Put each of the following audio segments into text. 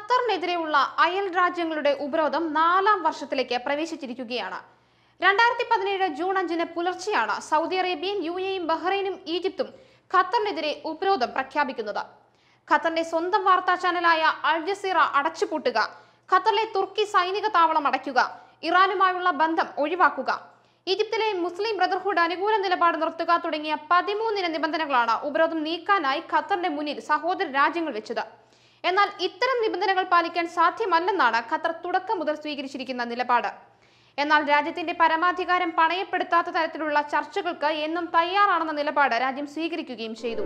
ഖത്തറിനെതിരെയുള്ള അയൽ രാജ്യങ്ങളുടെ ഉപരോധം നാലാം വർഷത്തിലേക്ക് പ്രവേശിച്ചിരിക്കുകയാണ് രണ്ടായിരത്തി പതിനേഴ് ജൂൺ അഞ്ചിന് പുലർച്ചെയാണ് സൗദി അറേബ്യയും യു എയും ബഹ്റൈനും ഈജിപ്തും ഖത്തറിനെതിരെ ഉപരോധം പ്രഖ്യാപിക്കുന്നത് ഖത്തറിന്റെ സ്വന്തം വാർത്താ ചാനലായ അൽ ജസീറ അടച്ചുപൂട്ടുക ഖത്തറിലെ തുർക്കി സൈനിക താവളം അടയ്ക്കുക ഇറാനുമായുള്ള ബന്ധം ഒഴിവാക്കുക ഈജിപ്തിലെ മുസ്ലിം ബ്രദർഹുഡ് അനുകൂല നിലപാട് നിർത്തുക തുടങ്ങിയ പതിമൂന്നിന നിബന്ധനകളാണ് ഉപരോധം നീക്കാനായി ഖത്തറിന്റെ മുന്നിൽ സഹോദര രാജ്യങ്ങൾ വെച്ചത് എന്നാൽ ഇത്തരം നിബന്ധനകൾ പാലിക്കാൻ സാധ്യമല്ലെന്നാണ് ഖത്തർ തുടക്കം മുതൽ സ്വീകരിച്ചിരിക്കുന്ന നിലപാട് എന്നാൽ രാജ്യത്തിന്റെ പരമാധികാരം പണയപ്പെടുത്താത്ത തരത്തിലുള്ള ചർച്ചകൾക്ക് എന്നും തയ്യാറാണെന്ന നിലപാട് രാജ്യം സ്വീകരിക്കുകയും ചെയ്തു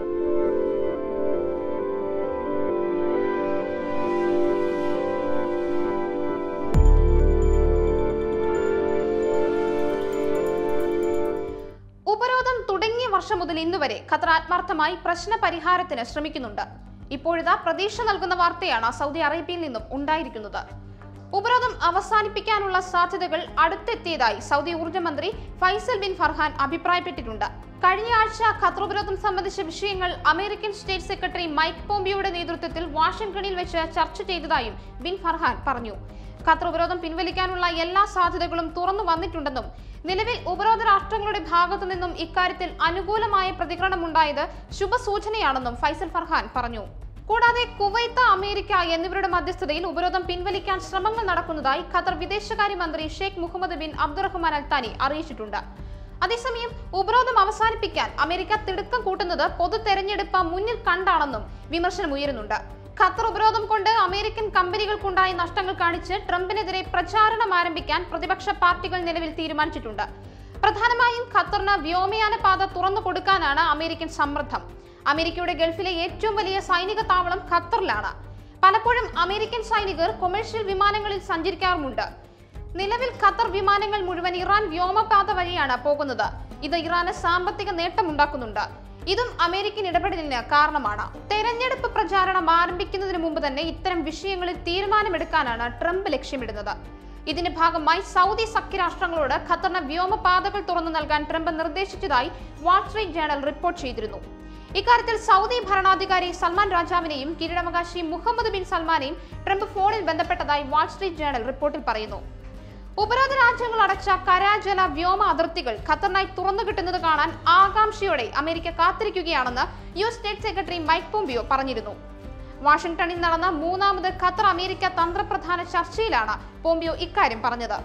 ഉപരോധം തുടങ്ങിയ വർഷം മുതൽ ഇന്നുവരെ ഖത്തർ ആത്മാർത്ഥമായി പ്രശ്ന പരിഹാരത്തിന് ശ്രമിക്കുന്നുണ്ട് ഇപ്പോഴിതാ പ്രതീക്ഷ നൽകുന്ന വാർത്തയാണ് സൗദി അറേബ്യയിൽ നിന്നും ഉണ്ടായിരിക്കുന്നത് ഉപരോധം അവസാനിപ്പിക്കാനുള്ള സാധ്യതകൾ അടുത്തെത്തിയതായി സൗദി ഊർജ്ജ മന്ത്രി ഫൈസൽ ബിൻ ഫർഹാൻ അഭിപ്രായപ്പെട്ടിട്ടുണ്ട് കഴിഞ്ഞ ആഴ്ച ഖത്തർ ഉപരോധം സംബന്ധിച്ച വിഷയങ്ങൾ അമേരിക്കൻ സ്റ്റേറ്റ് സെക്രട്ടറി മൈക്ക് പോംപിയോയുടെ നേതൃത്വത്തിൽ വാഷിംഗ്ടണിൽ വെച്ച് ചർച്ച ചെയ്തതായും ബിൻ ഫർഹാൻ പറഞ്ഞു ഖത്തർ ഉപരോധം പിൻവലിക്കാനുള്ള എല്ലാ സാധ്യതകളും തുറന്നു വന്നിട്ടുണ്ടെന്നും നിലവിൽ ഉപരോധ രാഷ്ട്രങ്ങളുടെ ഭാഗത്തു നിന്നും ഇക്കാര്യത്തിൽ അനുകൂലമായ പ്രതികരണമുണ്ടായത് ശുഭസൂചനയാണെന്നും ഫൈസൽ ഫർഹാൻ പറഞ്ഞു കൂടാതെ കുവൈത്ത് അമേരിക്ക എന്നിവരുടെ മധ്യസ്ഥതയിൽ ഉപരോധം പിൻവലിക്കാൻ ശ്രമങ്ങൾ നടക്കുന്നതായി ഖത്തർ വിദേശകാര്യമന്ത്രി Sheikh Mohammed bin Abdulrahman Al Thani അറിയിച്ചിട്ടുണ്ട് അതേസമയം ഉപരോധം അവസാനിപ്പിക്കാൻ അമേരിക്ക തിടുക്കം കൂട്ടുന്നത് പൊതു തെരഞ്ഞെടുപ്പ് മുന്നിൽ കണ്ടാണെന്നും വിമർശനം ഉയരുന്നുണ്ട് ഖത്തർ ഉപരോധം കൊണ്ട് അമേരിക്കൻ കമ്പനികൾക്കുണ്ടായ നഷ്ടങ്ങൾ കാണിച്ച് ട്രംപിനെതിരെ പ്രചാരണം ആരംഭിക്കാൻ പ്രതിപക്ഷ പാർട്ടികൾ നിലവിൽ തീരുമാനിച്ചിട്ടുണ്ട് പ്രധാനമായും ഖത്തറിന് വ്യോമയാന പാത തുറന്നു കൊടുക്കാനാണ് അമേരിക്കൻ സമ്മർദ്ദം അമേരിക്കയുടെ ഗൾഫിലെ ഏറ്റവും വലിയ സൈനിക താവളം ഖത്തറിലാണ് പലപ്പോഴും അമേരിക്കൻ സൈനികർ കൊമേഴ്ഷ്യൽ വിമാനങ്ങളിൽ സഞ്ചരിക്കാറുമുണ്ട് നിലവിൽ ഖത്തർ വിമാനങ്ങൾ മുഴുവൻ ഇറാൻ വ്യോമപാത വഴിയാണ് പോകുന്നത് ഇത് ഇറാന് സാമ്പത്തിക നേട്ടമുണ്ടാക്കുന്നുണ്ട് ഇതും അമേരിക്കൻ ഇടപെടലിന് കാരണമാണ് തെരഞ്ഞെടുപ്പ് പ്രചാരണം ആരംഭിക്കുന്നതിന് മുമ്പ് തന്നെ ഇത്തരം വിഷയങ്ങളിൽ തീരുമാനമെടുക്കാനാണ് ട്രംപ് ലക്ഷ്യമിടുന്നത് ഇതിന്റെ ഭാഗമായി സൗദി സഖ്യരാഷ്ട്രങ്ങളോട് ഖത്തറിന് വ്യോമപാതകൾ തുറന്നു നൽകാൻ ട്രംപ് നിർദ്ദേശിച്ചതായി വാൾസ്ട്രീറ്റ് ജേണൽ റിപ്പോർട്ട് ചെയ്തിരുന്നു ഇക്കാര്യത്തിൽ സൗദി ഭരണാധികാരി സൽമാൻ രാജാവിനെയും കിരീടാവകാശി മുഹമ്മദ് ബിൻ സൽമാനെയും ട്രംപ് ഫോണിൽ ബന്ധപ്പെട്ടതായി വാൾസ്ട്രീറ്റ് ജേണൽ റിപ്പോർട്ടിൽ പറയുന്നു ഉപരോധ രാജ്യങ്ങൾ അടച്ച കരാജല വ്യോമ അതിർത്തികൾ ഖത്തറിനായി തുറന്നു കിട്ടുന്നത് കാണാൻ ആകാംക്ഷയോടെ അമേരിക്ക കാത്തിരിക്കുകയാണെന്ന് U S state secretary Mike Pompeo പറഞ്ഞിരുന്നു വാഷിംഗ്ടണിൽ നടന്ന മൂന്നാമത് ഖത്തർ അമേരിക്ക തന്ത്രപ്രധാന ചർച്ചയിലാണ് പോംപിയോ ഇക്കാര്യം പറഞ്ഞത്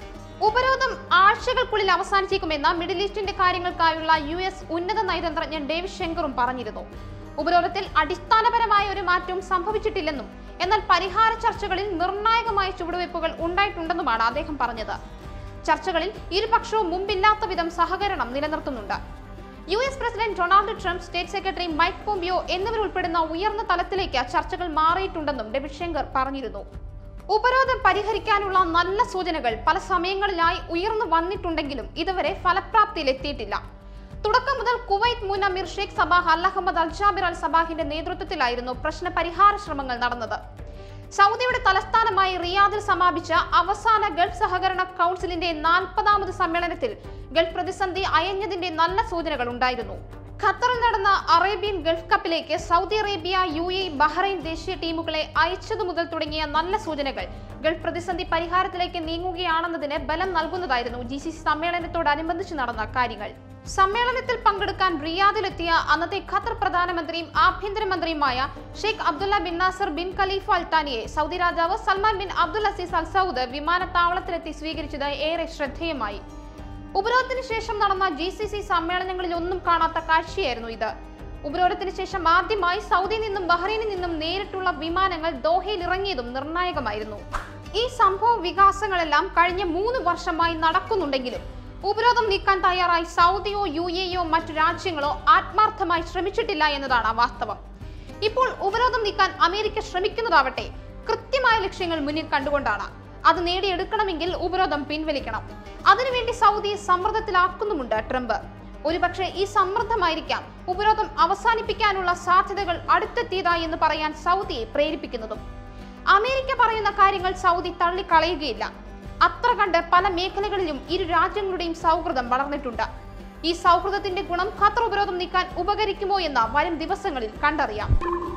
ഉപരോധം ആഴ്ചകൾക്കുള്ളിൽ അവസാനിച്ചേക്കുമെന്ന് മിഡിൽ ഈസ്റ്റിന്റെ കാര്യങ്ങൾക്കായുള്ള യു എസ് ഉന്നത നയതന്ത്രജ്ഞൻ ഡേവിഡ് ശങ്കറും പറഞ്ഞിരുന്നു ഉപരോധത്തിൽ അടിസ്ഥാനപരമായ ഒരു മാറ്റവും സംഭവിച്ചിട്ടില്ലെന്നും എന്നാൽ പരിഹാര ചർച്ചകളിൽ നിർണായകമായ ചുവടുവയ്പ്പുകൾ ഉണ്ടായിട്ടുണ്ടെന്നുമാണ് അദ്ദേഹം പറഞ്ഞത് ചർച്ചകളിൽ ഇരുപക്ഷവും മുമ്പില്ലാത്ത വിധം സഹകരണം നിലനിർത്തുന്നുണ്ട് U S president Donald Trump state secretary Mike Pompeo എന്നിവരുൾപ്പെടുന്ന ഉയർന്ന തലത്തിലേക്ക് ചർച്ചകൾ മാറിയിട്ടുണ്ടെന്നും ഡേവിഡ് ശങ്കർ പറഞ്ഞിരുന്നു ഉപരോധം പരിഹരിക്കാനുള്ള നല്ല സൂചനകൾ പല സമയങ്ങളിലായി ഉയർന്നു വന്നിട്ടുണ്ടെങ്കിലും ഇതുവരെ ഫലപ്രാപ്തിയിലെത്തിയിട്ടില്ല തുടക്കം മുതൽ കുവൈറ്റ് മുൻ അമീർ Sheikh Sabah Al Ahmad Al Jaber Al സബാഹിന്റെ നേതൃത്വത്തിലായിരുന്നു പ്രശ്ന പരിഹാര ശ്രമങ്ങൾ നടന്നത് സൗദിയുടെ തലസ്ഥാനമായി റിയാദിൽ സമാപിച്ച അവസാന ഗൾഫ് സഹകരണ കൗൺസിലിന്റെ നാൽപ്പതാമത് സമ്മേളനത്തിൽ ഗൾഫ് പ്രതിസന്ധി അയഞ്ഞതിന്റെ നല്ല സൂചനകൾ ഉണ്ടായിരുന്നു ഖത്തറിൽ നടന്ന അറേബ്യൻ ഗൾഫ് കപ്പിലേക്ക് Saudi Arabia U A Bahrain ദേശീയ ടീമുകളെ അയച്ചതു മുതൽ തുടങ്ങിയ നല്ല സൂചനകൾ ഗൾഫ് പ്രതിസന്ധി പരിഹാരത്തിലേക്ക് നീങ്ങുകയാണെന്നതിന് ബലം നൽകുന്നതായിരുന്നു ജി സി സി സമ്മേളനത്തോടനുബന്ധിച്ച് നടന്ന കാര്യങ്ങൾ സമ്മേളനത്തിൽ പങ്കെടുക്കാൻ റിയാദിലെത്തിയ അന്നത്തെ ഖത്തർ പ്രധാനമന്ത്രിയും ആഭ്യന്തരമന്ത്രിയുമായ Sheikh Abdullah bin Nasser bin Khalifa അൽത്താനിയെ സൗദി രാജാവ് Salman bin Abdul Aziz Al Saud വിമാനത്താവളത്തിലെത്തി സ്വീകരിച്ചത് ഏറെ ശ്രദ്ധേയമായി ഉപരോധത്തിന് ശേഷം നടന്ന ജി സി സി സമ്മേളനങ്ങളിൽ ഒന്നും കാണാത്ത കാഴ്ചയായിരുന്നു ഇത് ഉപരോധത്തിന് ശേഷം ആദ്യമായി സൗദിയിൽ നിന്നും ബഹ്റൈനിൽ നിന്നും നേരിട്ടുള്ള വിമാനങ്ങൾ ദോഹയിൽ ഇറങ്ങിയതും നിർണായകമായിരുന്നു ഈ സംഭവ വികാസങ്ങളെല്ലാം കഴിഞ്ഞ മൂന്ന് വർഷമായി നടക്കുന്നുണ്ടെങ്കിലും ഉപരോധം നീക്കാൻ തയ്യാറായി സൗദിയോ യു എയോ മറ്റു രാജ്യങ്ങളോ ആത്മാർത്ഥമായി ശ്രമിച്ചിട്ടില്ല എന്നതാണ് വാസ്തവം ഇപ്പോൾ ഉപരോധം നീക്കാൻ അമേരിക്ക ശ്രമിക്കുന്നതാവട്ടെ കൃത്യമായ ലക്ഷ്യങ്ങൾ മുന്നിൽ കണ്ടുകൊണ്ടാണ് അത് നേടിയെടുക്കണമെങ്കിൽ ഉപരോധം പിൻവലിക്കണം അതിനുവേണ്ടി സൗദിയെ സമ്മർദ്ദത്തിലാക്കുന്നുമുണ്ട് ട്രംപ് ഒരുപക്ഷെ ഈ സമ്മർദ്ദമായിരിക്കാം ഉപരോധം അവസാനിപ്പിക്കാനുള്ള സാധ്യതകൾ അടുത്തെത്തിയതായി എന്ന് പറയാൻ സൗദിയെ പ്രേരിപ്പിക്കുന്നതും അമേരിക്ക പറയുന്ന കാര്യങ്ങൾ സൗദി തള്ളിക്കളയുകയില്ല അത്ര കണ്ട് പല മേഖലകളിലും ഇരു രാജ്യങ്ങളുടെയും സൗഹൃദം വളർന്നിട്ടുണ്ട് ഈ സൗഹൃദത്തിന്റെ ഗുണം ഖത്തർ ഉപരോധം നീക്കാൻ ഉപകരിക്കുമോ എന്ന് വരും ദിവസങ്ങളിൽ കണ്ടറിയാം